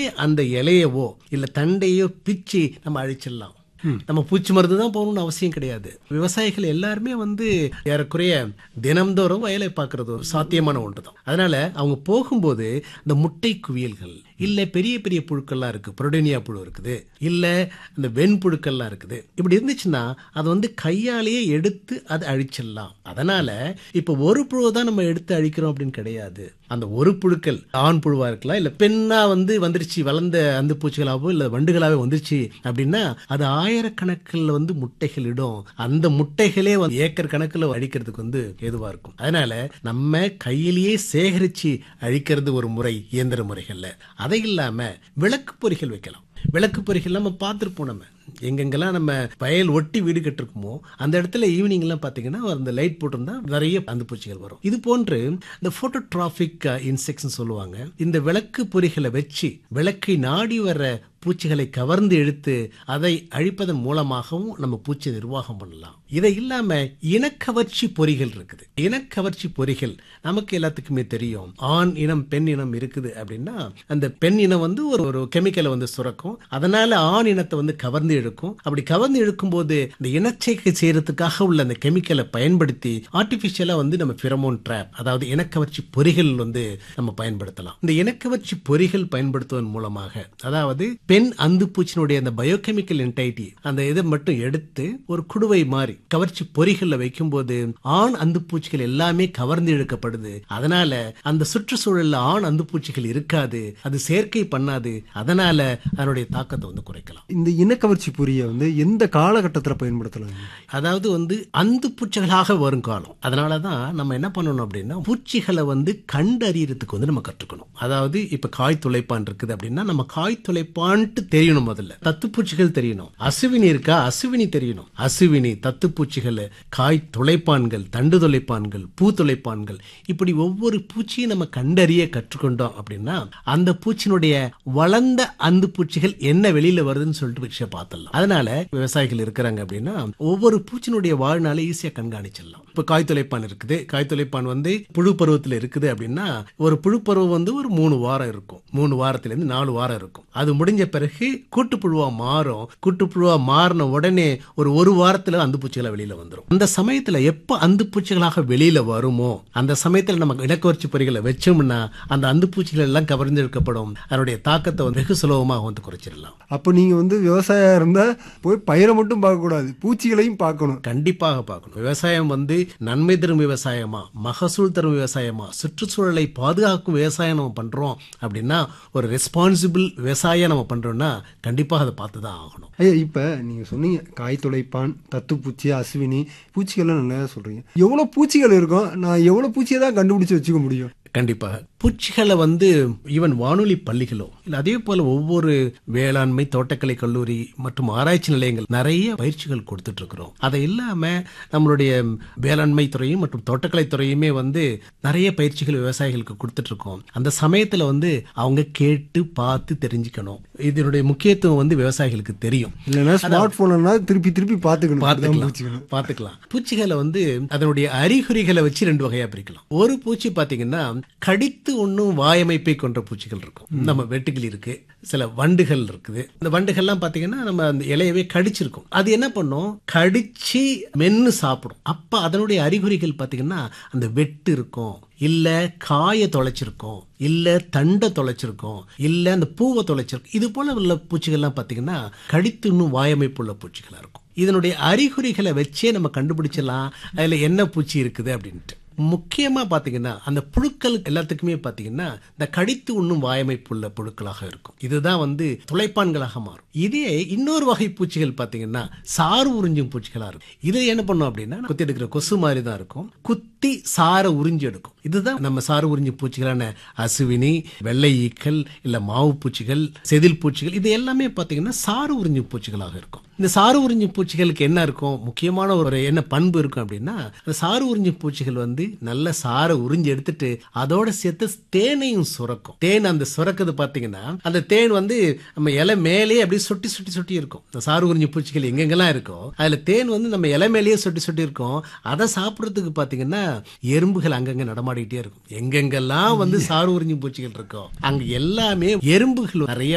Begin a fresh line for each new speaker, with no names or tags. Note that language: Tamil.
அந்த இலையவோ இல்ல தண்டையோ பிச்சு நம்ம அழிச்சிடலாம் நம்ம பூச்சி மருந்து தான் போகணும்னு அவசியம் கிடையாது விவசாயிகள் எல்லாருமே வந்து ஏறக்குறைய தினம்தோறும் வயலை பார்க்கறது ஒரு சாத்தியமான ஒன்று தான் அதனால அவங்க போகும்போது இந்த முட்டை குவியல்கள் இல்ல பெரிய பெரிய புழுக்கள்லாம் இருக்கு புரோடேனியா புழு இருக்குது இல்ல இந்த வெண்புழுக்கள்லாம் இருக்குது இப்படி இருந்துச்சுன்னா அதை வந்து கையாலேயே எடுத்து அதை அழிச்சிடலாம் அதனால இப்ப ஒரு புழுவை தான் நம்ம எடுத்து அழிக்கிறோம் அப்படின்னு கிடையாது அந்த ஒரு புழுக்கள் ஆண் புழுவா இருக்கலாம் இல்ல பெண்ணா வந்து வந்துருச்சு வளர்ந்த அந்த பூச்சிகளாவோ இல்ல வண்டுகளாவே வந்துருச்சு அப்படின்னா அது ஆயிரக்கணக்கில் வந்து முட்டைகள் இடும் அந்த முட்டைகளே வந்து ஏக்கர் கணக்குல அழிக்கிறதுக்கு வந்து ஏதுவா இருக்கும் அதனால நம்ம கையிலேயே சேகரிச்சு அழிக்கிறது ஒரு முறை இயந்திர முறைகள்ல அதை இல்லாம விளக்கு பொறிகள் வைக்கலாம் விளக்கு பொறிகள் நம்ம பார்த்துருப்போம் நம்ம எங்கெங்கெல்லாம் நம்ம வயல் ஒட்டி வீடு கட்டிருக்குமோ அந்த இடத்துல ஈவினிங் எல்லாம் பாத்தீங்கன்னா அந்த லைட் போட்டிருந்தா நிறைய அந்த பூச்சிகள் வரும் இது போன்று இந்த போட்டோட்ராபிக் இன்செக்ட்ஸ் சொல்லுவாங்க இந்த விளக்கு பொறிகளை வச்சு விளக்கை நாடி வர்ற பூச்சிகளை கவர்ந்து இழுத்து அதை அழிப்பதன் மூலமாகவும் நம்ம பூச்சி நிர்வாகம் பண்ணலாம் இதை இல்லாம இனக்கவர்ச்சி பொறிகள் இருக்குது இனக்கவர்ச்சி பொறிகள் நமக்கு எல்லாத்துக்குமே தெரியும் ஆண் இனம் பெண் இனம் இருக்குது அப்படின்னா அந்த பெண் இனம் வந்து ஒரு ஒரு கெமிக்கலை வந்து சுரக்கும் அதனால ஆண் இனத்தை வந்து கவர்ந்து இழுக்கும் அப்படி கவர்ந்து இழுக்கும் போது இந்த இனச்சேர்க்கை செய்யறதுக்காக உள்ள அந்த கெமிக்கலை பயன்படுத்தி ஆர்டிபிஷியலா வந்து நம்ம பிறமோன் ட்ராப் அதாவது இனக்கவர்ச்சி பொறிகள் வந்து நம்ம பயன்படுத்தலாம் இந்த இனக்கவர்ச்சி பொறிகள் பயன்படுத்துவதன் மூலமாக அதாவது பெண் அந்து பூச்சினுடைய அந்த பயோகெமிக்கல் என்டைட்டி அந்த இதை மட்டும் எடுத்து ஒரு குடுவை மாதிரி கவர்ச்சி பொறிகள்ல வைக்கும்போது ஆண் அந்து பூச்சிகள் எல்லாமே கவர்ந்து இழுக்கப்படுது அதனால அந்த சுற்றுச்சூழல்ல ஆண் அந்து பூச்சிகள் இருக்காது அது சேர்க்கை பண்ணாது அதனால அதனுடைய தாக்கத்தை வந்து குறைக்கலாம்
இந்த இனக்கவர்ச்சி பொறியை வந்து எந்த காலகட்டத்துல பயன்படுத்தலாம்
அதாவது வந்து அந்து பூச்சிகளாக வரும் காலம் அதனாலதான் நம்ம என்ன பண்ணணும் அப்படின்னா பூச்சிகளை வந்து கண்டறியறதுக்கு வந்து நம்ம கற்றுக்கணும் அதாவது இப்ப காய் துளைப்பான் இருக்குது அப்படின்னா நம்ம காய் துளைப்பான்ட்டு தெரியணும் முதல்ல தத்துப்பூச்சிகள் தெரியணும் அசுவினி இருக்கா அசுவினி தெரியணும் அசுவினி தத்துப்பூச்சிகள் காய் துளைப்பான்கள் தண்டு துளைப்பான்கள் பூ துளைப்பான்கள் இப்படி ஒவ்வொரு பூச்சியும் நம்ம கண்டறிய கற்றுக்கொண்டோம் அப்படின்னா அந்த பூச்சியினுடைய வளர்ந்த அந்து பூச்சிகள் என்ன வெளியில வருதுன்னு சொல்லிட்டு விஷயம் பார்த்துடலாம் அதனால விவசாயிகள் இருக்கிறாங்க அப்படின்னா ஒவ்வொரு பூச்சினுடைய வாழ்நாளை ஈஸியா கண்காணிச்சிடலாம் இப்ப காய் துளைப்பான் இருக்குது காய் துளைப்பான் வந்து புழு பருவத்துல இருக்குது அப்படின்னா ஒரு புழு பருவம் வந்து ஒரு மூணு வாரம் இருக்கும் மூணு வாரத்துல இருந்து நாலு வாரம் இருக்கும் அது முடிஞ்ச பிறகு கூட்டுப்புழுவா மாறும் கூட்டுப்புழுவா மாறின உடனே ஒரு ஒரு வாரத்துல அந்து பூச்சிகளை வெளியில வந்துரும் அந்த சமயத்துல எப்ப அந்து பூச்சிகளாக வெளியில வருமோ அந்த சமயத்துல நம்ம இலக்கவர்ச்சி பொறிகளை வச்சோம்னா அந்த அந்து பூச்சிகள் எல்லாம் கவர்ந்தெடுக்கப்படும் அதனுடைய தாக்கத்தை வந்து வெகு சுலபமாக வந்து குறைச்சிடலாம்
அப்போ நீங்க வந்து விவசாயம் இருந்தா போய் பயிரை மட்டும் பார்க்க கூடாது பூச்சிகளையும் பார்க்கணும்
கண்டிப்பாக பார்க்கணும் விவசாயம் வந்து நன்மை தரும் விவசாயமா மகசூல் தரும் விவசாயமா சுற்றுச்சூழலை பாதுகாக்கும் விவசாயம் நம்ம பண்றோம் அப்படின்னா ஒரு ரெஸ்பான்சிபிள் விவசாயம் நம்ம பண்றோம்னா கண்டிப்பாக அதை பார்த்து தான் ஆகணும்
ஐயா இப்ப நீங்க சொன்னீங்க காய் துளைப்பான் தத்துப்பூச்சி அஸ்வினி பூச்சிகள்லாம் நல்லா சொல்றீங்க எவ்வளவு பூச்சிகள் இருக்கும் நான் எவ்வளவு பூச்சியை தான் கண்டுபிடிச்சு வச்சுக்க முடியும்
கண்டிப்பாக பூச்சிகளை வந்து ஈவன் வானொலி பள்ளிகளோ இல்லை அதே போல ஒவ்வொரு வேளாண்மை தோட்டக்கலை கல்லூரி மற்றும் ஆராய்ச்சி நிலையங்கள் நிறைய பயிற்சிகள் கொடுத்துட்டு இருக்கிறோம் அதை இல்லாம நம்மளுடைய வேளாண்மை துறையும் மற்றும் தோட்டக்கலை துறையுமே வந்து நிறைய பயிற்சிகள் விவசாயிகளுக்கு கொடுத்துட்டு இருக்கோம் அந்த சமயத்துல வந்து அவங்க கேட்டு பார்த்து தெரிஞ்சுக்கணும் இதனுடைய முக்கியத்துவம் வந்து விவசாயிகளுக்கு தெரியும்
இல்லைன்னா ஸ்மார்ட் போனா திருப்பி திருப்பி பார்த்துக்கணும்
பார்த்துக்கலாம்
அதான் பூச்சிகள்
பார்த்துக்கலாம் பூச்சிகளை வந்து அதனுடைய அறிகுறிகளை வச்சு ரெண்டு வகையா பிரிக்கலாம் ஒரு பூச்சி பாத்தீங்கன்னா கடித்து ஒண்ணும் வாயமைப்பை கொண்ட பூச்சிகள் இருக்கும் நம்ம வெட்டுக்கிளி இருக்கு சில வண்டுகள் இருக்குது இந்த வண்டுகள்லாம் பாத்தீங்கன்னா நம்ம அந்த இலையவே கடிச்சிருக்கும் அது என்ன பண்ணும் கடிச்சு மென்னு சாப்பிடும் அப்ப அதனுடைய அறிகுறிகள் பாத்தீங்கன்னா அந்த வெட்டு இருக்கும் இல்ல காய தொலைச்சிருக்கோம் இல்ல தண்டை தொலைச்சிருக்கோம் இல்ல அந்த பூவை தொலைச்சிருக்கும் இது போல உள்ள பூச்சிகள்லாம் பாத்தீங்கன்னா கடித்து இன்னும் வாயமைப்பு உள்ள பூச்சிகளா இருக்கும் இதனுடைய அறிகுறிகளை வச்சே நம்ம கண்டுபிடிச்சலாம் அதுல என்ன பூச்சி இருக்குது அப்படின்ட்டு முக்கியமா பாத்தீங்கன்னா அந்த புழுக்கள் எல்லாத்துக்குமே பாத்தீங்கன்னா இந்த கடித்து உண்ணும் வாயமைப்புள்ள புழுக்களாக இருக்கும் இதுதான் வந்து துளைப்பான்களாக மாறும் இதே இன்னொரு வகை பூச்சிகள் பாத்தீங்கன்னா சாறு உறிஞ்சும் பூச்சிகளா இருக்கும் இது என்ன பண்ணும் அப்படின்னா குத்தி எடுக்கிற கொசு மாதிரி தான் இருக்கும் குத்தி சாரை உறிஞ்சி எடுக்கும் இதுதான் நம்ம சாறு உறிஞ்சும் பூச்சிகளான அசுவினி வெள்ளை ஈக்கள் இல்ல மாவு பூச்சிகள் செதில் பூச்சிகள் இது எல்லாமே பாத்தீங்கன்னா சாறு உறிஞ்சும் பூச்சிகளாக இருக்கும் இந்த சாறு உறிஞ்சும் பூச்சிகளுக்கு என்ன இருக்கும் முக்கியமான ஒரு என்ன பண்பு இருக்கும் அப்படின்னா அந்த சாறு உறிஞ்சும் பூச்சிகள் வந்து நல்ல சாரை உறிஞ்சி எடுத்துட்டு அதோட சேர்த்து தேனையும் சுரக்கும் தேன் அந்த சுரக்குது பாத்தீங்கன்னா அந்த தேன் வந்து நம்ம இலை மேலேயே அப்படியே சொட்டி சொட்டி சொட்டி இருக்கும் இந்த சாறு உறிஞ்சும் பூச்சிகள் எங்கெங்கெல்லாம் இருக்கோ அதுல தேன் வந்து நம்ம இலை மேலேயே சொட்டி சொட்டி இருக்கும் அதை சாப்பிடுறதுக்கு பாத்தீங்கன்னா எறும்புகள் அங்கங்க நடமாடிட்டே இருக்கும் எங்கெங்கெல்லாம் வந்து சாறு உறிஞ்சும் பூச்சிகள் இருக்கோ அங்க எல்லாமே எறும்புகள் நிறைய